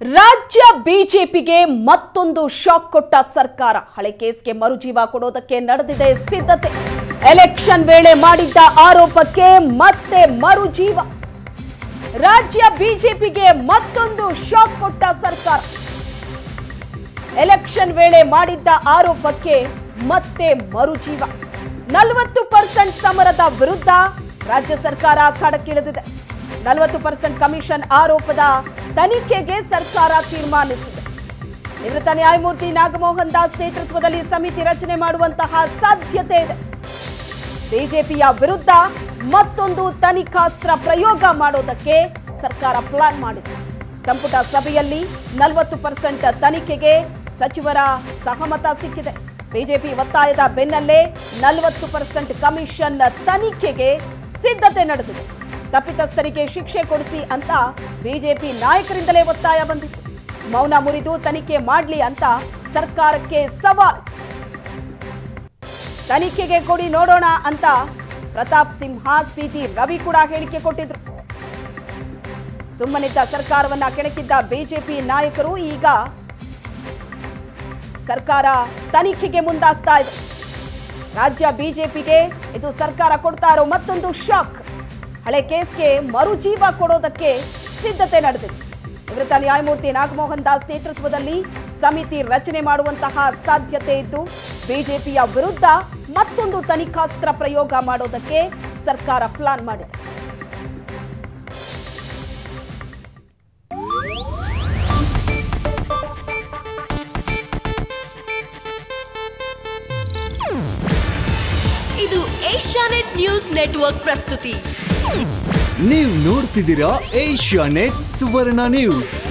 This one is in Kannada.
ರಾಜ್ಯ ಬಿಜೆಪಿಗೆ ಮತ್ತೊಂದು ಶಾಕ್ ಕೊಟ್ಟ ಸರ್ಕಾರ ಹಳೆ ಕೇಸ್ಗೆ ಮರುಜೀವ ಕೊಡೋದಕ್ಕೆ ನಡೆದಿದೆ ಸಿದ್ಧತೆ ಎಲೆಕ್ಷನ್ ವೇಳೆ ಮಾಡಿದ್ದ ಆರೋಪಕ್ಕೆ ಮತ್ತೆ ಮರುಜೀವ ರಾಜ್ಯ ಬಿಜೆಪಿಗೆ ಮತ್ತೊಂದು ಶಾಕ್ ಕೊಟ್ಟ ಸರ್ಕಾರ ಎಲೆಕ್ಷನ್ ವೇಳೆ ಮಾಡಿದ್ದ ಆರೋಪಕ್ಕೆ ಮತ್ತೆ ಮರುಜೀವ ನಲವತ್ತು ಪರ್ಸೆಂಟ್ ಸಮರದ ವಿರುದ್ಧ ರಾಜ್ಯ ಸರ್ಕಾರ ಅಖಾಡಕ್ಕಿಳಿದಿದೆ ನಲವತ್ತು ಪರ್ಸೆಂಟ್ ಕಮಿಷನ್ ಆರೋಪದ ತನಿಖೆಗೆ ಸರ್ಕಾರ ತೀರ್ಮಾನಿಸಿದೆ ನಿವೃತ್ತ ನ್ಯಾಯಮೂರ್ತಿ ನಾಗಮೋಹನ್ ದಾಸ್ ನೇತೃತ್ವದಲ್ಲಿ ಸಮಿತಿ ರಚನೆ ಮಾಡುವಂತಹ ಸಾಧ್ಯತೆ ಇದೆ ಬಿಜೆಪಿಯ ವಿರುದ್ಧ ಮತ್ತೊಂದು ತನಿಖಾಸ್ತ್ರ ಪ್ರಯೋಗ ಮಾಡೋದಕ್ಕೆ ಸರ್ಕಾರ ಪ್ಲಾನ್ ಮಾಡಿದೆ ಸಂಪುಟ ಸಭೆಯಲ್ಲಿ ನಲವತ್ತು ಪರ್ಸೆಂಟ್ ತನಿಖೆಗೆ ಸಚಿವರ ಸಹಮತ ಸಿಕ್ಕಿದೆ ಬಿಜೆಪಿ ಒತ್ತಾಯದ ಬೆನ್ನಲ್ಲೇ ನಲವತ್ತು ಪರ್ಸೆಂಟ್ ಕಮಿಷನ್ ತನಿಖೆಗೆ ಸಿದ್ಧತೆ ನಡೆದಿದೆ ತಪ್ಪಿತಸ್ಥರಿಗೆ ಶಿಕ್ಷೆ ಕೊಡಿಸಿ ಅಂತ ಬಿಜೆಪಿ ನಾಯಕರಿಂದಲೇ ಒತ್ತಾಯ ಬಂದಿತ್ತು ಮೌನ ಮುರಿದು ತನಿಖೆ ಮಾಡ್ಲಿ ಅಂತ ಸರ್ಕಾರಕ್ಕೆ ಸವಾಲ್ ತನಿಖೆಗೆ ಕೊಡಿ ನೋಡೋಣ ಅಂತ ಪ್ರತಾಪ್ ಸಿಂಹ ಸಿಟಿ ರವಿ ಕೂಡ ಹೇಳಿಕೆ ಕೊಟ್ಟಿದ್ರು ಸುಮ್ಮನಿದ್ದ ಸರ್ಕಾರವನ್ನ ಕೆಣಕಿದ್ದ ಬಿಜೆಪಿ ನಾಯಕರು ಈಗ ಸರ್ಕಾರ ತನಿಖೆಗೆ ಮುಂದಾಗ್ತಾ ಇದೆ ರಾಜ್ಯ ಬಿಜೆಪಿಗೆ ಇದು ಸರ್ಕಾರ ಕೊಡ್ತಾ ಇರೋ ಮತ್ತೊಂದು ಶಾಕ್ ಹಳೆ ಕೇಸ್ಗೆ ಮರುಜೀವ ಕೊಡೋದಕ್ಕೆ ಸಿದ್ಧತೆ ನಡೆದಿದೆ ನಿವೃತ್ತ ನ್ಯಾಯಮೂರ್ತಿ ನಾಗಮೋಹನ್ ದಾಸ್ ನೇತೃತ್ವದಲ್ಲಿ ಸಮಿತಿ ರಚನೆ ಮಾಡುವಂತಹ ಸಾಧ್ಯತೆ ಇದ್ದು ಬಿಜೆಪಿಯ ವಿರುದ್ಧ ಮತ್ತೊಂದು ತನಿಖಾಸ್ತ್ರ ಪ್ರಯೋಗ ಮಾಡೋದಕ್ಕೆ ಸರ್ಕಾರ ಪ್ಲಾನ್ ಮಾಡಿದೆ ಇದು ಏಷ್ಯಾನೆಟ್ ನ್ಯೂಸ್ ನೆಟ್ವರ್ಕ್ ಪ್ರಸ್ತುತಿ ನೀವು ನೋಡ್ತಿದ್ದೀರಾ ಏಷ್ಯಾ ನೆಟ್ ಸುವರ್ಣ ನ್ಯೂಸ್